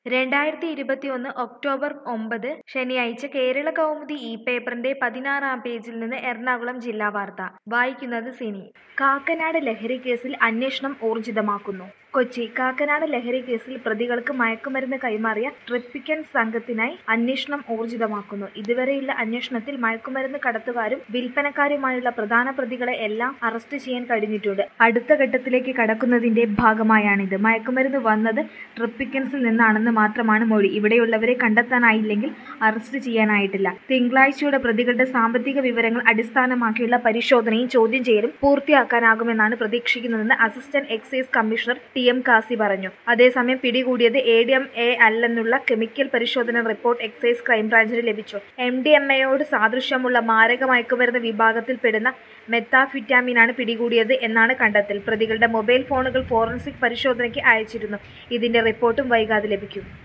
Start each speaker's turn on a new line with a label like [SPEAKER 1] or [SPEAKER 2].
[SPEAKER 1] രണ്ടായിരത്തി ഇരുപത്തിയൊന്ന് ഒക്ടോബർ ഒമ്പത് ശനിയാഴ്ച കേരള കൗമുദി ഈ പേപ്പറിന്റെ പതിനാറാം പേജിൽ നിന്ന് എറണാകുളം ജില്ലാ വാർത്ത വായിക്കുന്നത് സിനി കാക്കനാട് ലഹരി കേസിൽ അന്വേഷണം ഊർജിതമാക്കുന്നു കൊച്ചി കാക്കനാട് ലഹരി കേസിൽ പ്രതികൾക്ക് മയക്കുമരുന്ന് കൈമാറിയ ട്രിപ്പിക്കൻ സംഘത്തിനായി അന്വേഷണം ഊർജിതമാക്കുന്നു ഇതുവരെയുള്ള അന്വേഷണത്തിൽ മയക്കുമരുന്ന് കടത്തുകാരും വിൽപ്പനക്കാരുമായുള്ള പ്രധാന പ്രതികളെ എല്ലാം അറസ്റ്റ് ചെയ്യാൻ കഴിഞ്ഞിട്ടുണ്ട് അടുത്ത ഘട്ടത്തിലേക്ക് കടക്കുന്നതിന്റെ ഭാഗമായാണിത് മയക്കുമരുന്ന് വന്നത് ട്രിപ്പിക്കൻസിൽ നിന്നാണെന്ന് മാത്രമാണ് മൊഴി ഇവിടെയുള്ളവരെ കണ്ടെത്താനായില്ലെങ്കിൽ അറസ്റ്റ് ചെയ്യാനായിട്ടില്ല തിങ്കളാഴ്ചയോടെ പ്രതികളുടെ സാമ്പത്തിക വിവരങ്ങൾ അടിസ്ഥാനമാക്കിയുള്ള പരിശോധനയും ചോദ്യം ചെയ്യലും പൂർത്തിയാക്കാനാകുമെന്നാണ് പ്രതീക്ഷിക്കുന്നതെന്ന് assistant excise commissioner T M Kasi പറഞ്ഞു അതേസമയം പിടികൂടിയത് എ ഡി എം എ അല്ലെന്നുള്ള കെമിക്കൽ പരിശോധന റിപ്പോർട്ട് എക്സൈസ് ക്രൈംബ്രാഞ്ചിന് ലഭിച്ചു എം ഡി എം എയോട് സാദൃശ്യമുള്ള മാരക മയക്കുമരുന്ന് വിഭാഗത്തിൽപ്പെടുന്ന മെത്താഫിറ്റാമിനാണ് പിടികൂടിയത് എന്നാണ് കണ്ടെത്തൽ പ്രതികളുടെ മൊബൈൽ ഫോണുകൾ ഫോറൻസിക് പരിശോധനയ്ക്ക് അയച്ചിരുന്നു ഇതിന്റെ റിപ്പോർട്ടും വൈകാതെ ലഭിക്കും